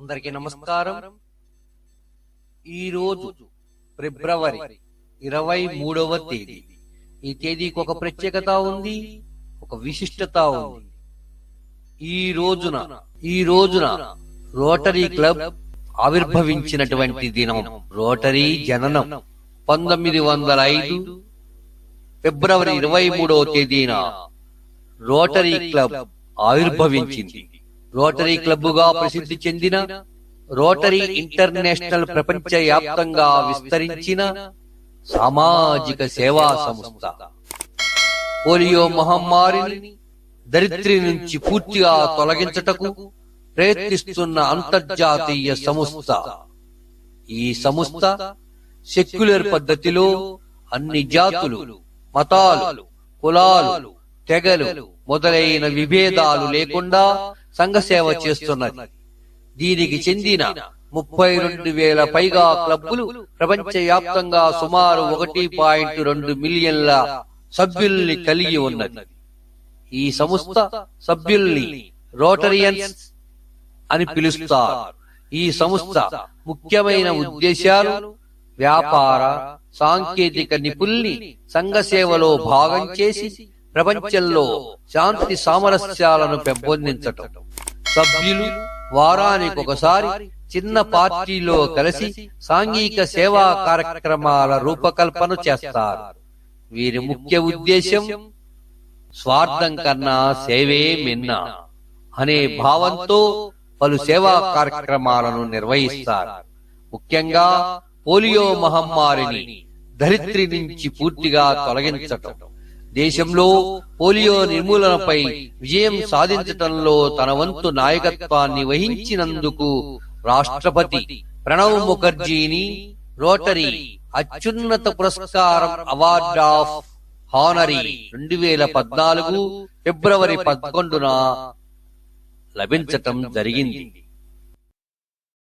అందరికీ నమస్కారం ఈ రోజు ఫిబ్రవరి ఇరవై మూడవ తేదీ ఈ తేదీకి ఒక ప్రత్యేకత ఉంది ఒక విశిష్టత ఉంది ఈ రోజున ఈ రోజున రోటరీ క్లబ్ ఆవిర్భవించినటువంటి దినం రోటరీ జననం పంతొమ్మిది వందల ఐదు ఫిబ్రవరి ఇరవై మూడవ తేదీన రోటరీ క్లబ్ ఆవిర్భవించింది రోటరీ క్లబ్బుగా ప్రసిద్ధి చెందిన రోటరీ ఇంటర్నేషనల్ ప్రపంచ వ్యాప్తంగా విస్తరించిన సామాజిక సేవా సంస్థ పోలియో మహమ్మారిని దరిద్రి నుంచి పూర్తిగా తొలగించటకు ప్రయత్నిస్తున్న అంతర్జాతీయ సంస్థ ఈ సంస్థ సెక్యులర్ పద్ధతిలో అన్ని జాతులు మతాలు కులాలు తెగలు మొదలైన విభేదాలు లేకుండా సంఘసేవ చేస్తున్నది దీనికి చెందిన ముప్పై రెండు వేల పైగా క్లబ్బులు ప్రపంచ వ్యాప్తంగా సుమారు ఒకటి పాయింట్ రెండు మిలియన్ల సభ్యుల్ని కలిగి ఉన్నది ఈ సంస్థ సభ్యుల్ని రోటరియన్స్ అని పిలుస్తారు ఈ సంస్థ ముఖ్యమైన ఉద్దేశాలు వ్యాపార సాంకేతిక నిపుల్ని సంఘ సేవలో భాగం చేసి ప్రపంచంలో శాంతి సామరస్యాలను పెంపొందించటం సభ్యులు వారానికి ఒకసారి చిన్న పార్టీలో కలిసి సాంఘిక సేవా కార్యక్రమాల రూపకల్పన చేస్తారు వీరి ముఖ్య ఉద్దేశం స్వార్థం కన్నా సేవే మిన్న అనే భావంతో పలు సేవా కార్యక్రమాలను నిర్వహిస్తారు ముఖ్యంగా పోలియో మహమ్మారిని ధరిత్రి నుంచి పూర్తిగా తొలగించటం దేశంలో పోలియో నిర్మూలనపై విజయం సాధించటంలో తన వంతు నాయకత్వాన్ని వహించినందుకు రాష్ట్రపతి ప్రణవ్ ముఖర్జీని రోటరీ అత్యున్నత పురస్కారం అవార్డ్ ఆఫ్ హానరీ రెండు వేల పద్నాలుగు ఫిబ్రవరి పదకొండున లభించటం జరిగింది